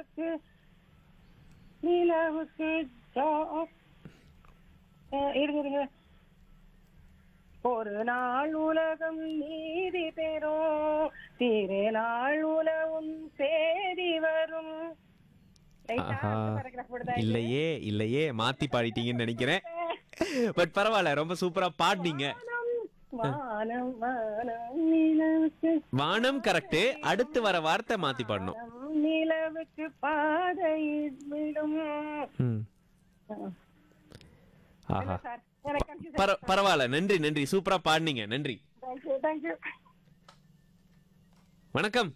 நிலவுக்கு நிலவுக்கு ஜா- அஹ் இருங்க இருங்க ஒரு நாள் உலகம் நீதி பெறும் திரு நாள் உலகம் சேதி வரும் Right ஆ? ஆஹா. paragraph போடுதா இது? இல்லையே இல்லையே மாத்தி பாடிட்டீங்கன்னு நினைக்கிறேன் பட் பரவாயில்ல ரொம்ப சூப்பரா பாடினீங்க வானம் வானம் நிலவுக்கு வானம் கரெக்ட் அடுத்து வர வார்த்தை மாத்தி பாடணும் வானம் நிலவுக்கு பாதையில் விடும் ம். ஆஹா சார் எனக்கு confuse பர பரவாயில்ல நன்றி நன்றி சூப்பரா பாடினீங்க நன்றி தேங்க்யூ தேங்க்யூ வணக்கம்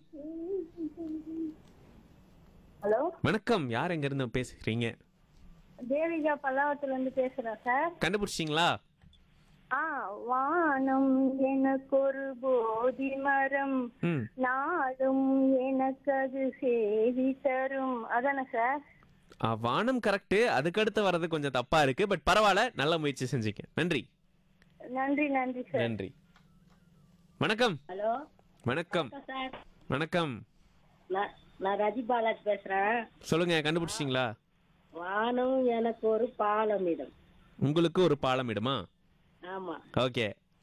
ஹலோ வணக்கம் யார் எங்க இருந்து பேசுறீங்க தேவிகா பல்லாவத்துல இருந்து பேசுறேன் சார் கண்டுபிடிச்சிங்களா ஆ வானம் எனக்கு ஒரு போதி மரம் ம் நாளும் எனக்கு அது செய்தி தரும் அதானே சார் ஆ, வானம் கரெக்ட் அதுக்கடுத்து வர்றது கொஞ்சம் தப்பா இருக்கு பட் பரவாயில்ல நல்ல முயற்சி செஞ்சீங்க நன்றி நன்றி நன்றி சார் நன்றி வணக்கம் ஹலோ வணக்கம் சார் வணக்கம் நான் நான் ரஜி பாலாஜி பேசுறேன் சொல்லுங்க கண்டுபிடிச்சிங்களா வானம் எனக்கு ஒரு பாலமிடம் உங்களுக்கு ஒரு பாலம் இடுமா ஆமா ஓகே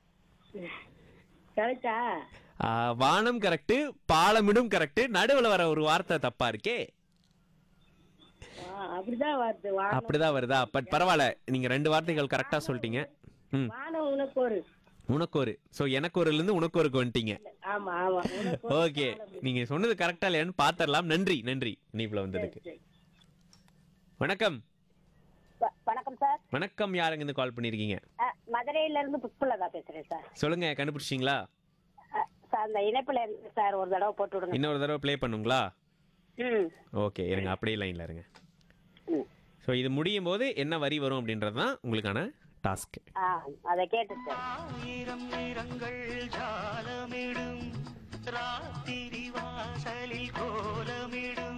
கரெக்டா வானம் கரெக்ட் பாலமிடும் கரெக்ட் நடுவுல வர ஒரு வார்த்தை தப்பா இருக்கே ஆ, அப்படிதான் வருது வானம் அப்படிதான் வருதா பட் பரவாயில்ல நீங்க ரெண்டு வார்த்தைகள் கரெக்டா சொல்லிட்டீங்க ம் வானம் உனக்கு ஒரு உனக்கு ஒரு ஸோ எனக்கு ஒருல இருந்து உனக்கு ஒருக்கு வந்துட்டீங்க ஆமா ஆமா உனக்கு ஒரு ஓகே நீங்க சொன்னது கரெக்டா இல்லையான்னு பாத்திரலாம் நன்றி நன்றி இனிப்புல வந்ததுக்கு சரி. வணக்கம் வணக்கம் சார் வணக்கம் யாருங்க இருந்து கால் பண்ணிருக்கீங்க மதுரையில இருந்து புஷ்பலதா பேசுறேன் சார் சொல்லுங்க கண்டுபிடிச்சிங்களா சார் அந்த இணைப்புல இருந்து சார் ஒரு தடவை போட்டு விடுங்க இன்னொரு தடவை ப்ளே பண்ணுங்களா ம் ஓகே இருங்க அப்படியே லைன்ல இருங்க ம். ஸோ இது முடியும் போது என்ன வரி வரும் அப்படின்றது தான் உங்களுக்கான டாஸ்க் ஆ அதை கேட்டு சார் ஆயிரம் நிறங்கள் ஜாலமிடும் ராத்திரி வாசலில் கோலமிடும்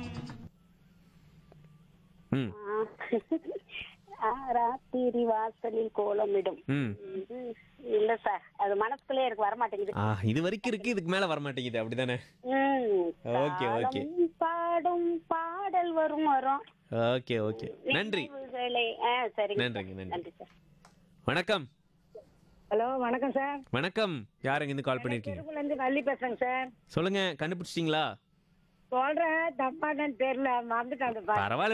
ம் ஆ, ராத்திரி வாசலில் கோலமிடும் ம் ம், இல்ல சார் அது மனசுக்குள்ளே இருக்கு வரமாட்டேங்குது ஆ இது வரைக்கும் இருக்கு இதுக்கு மேல வர மாட்டேங்குது அப்படிதானே ம், ஓகே, ஓகே. தாளம் பாடும் பாடல் வரும் வரும் ஓகே ஓகே நன்றி நினைவுகளே ஆ சரிங்க நன்றிங்க, சார். நன்றி. நன்றி சார் வணக்கம் ஹலோ வணக்கம் சார் வணக்கம் யாருங்க இருந்து கால் பண்ணிருக்கீங்க தெருக்குள்ள இருந்து வள்ளி பேசுறேங்க சார் சொல்லுங்க கண்டுபிடிச்சிட்டீங்களா சொல்றேன் தப்பான்னு தெரியல மறந்துட்டேன் அந்த பா- பரவாயில்ல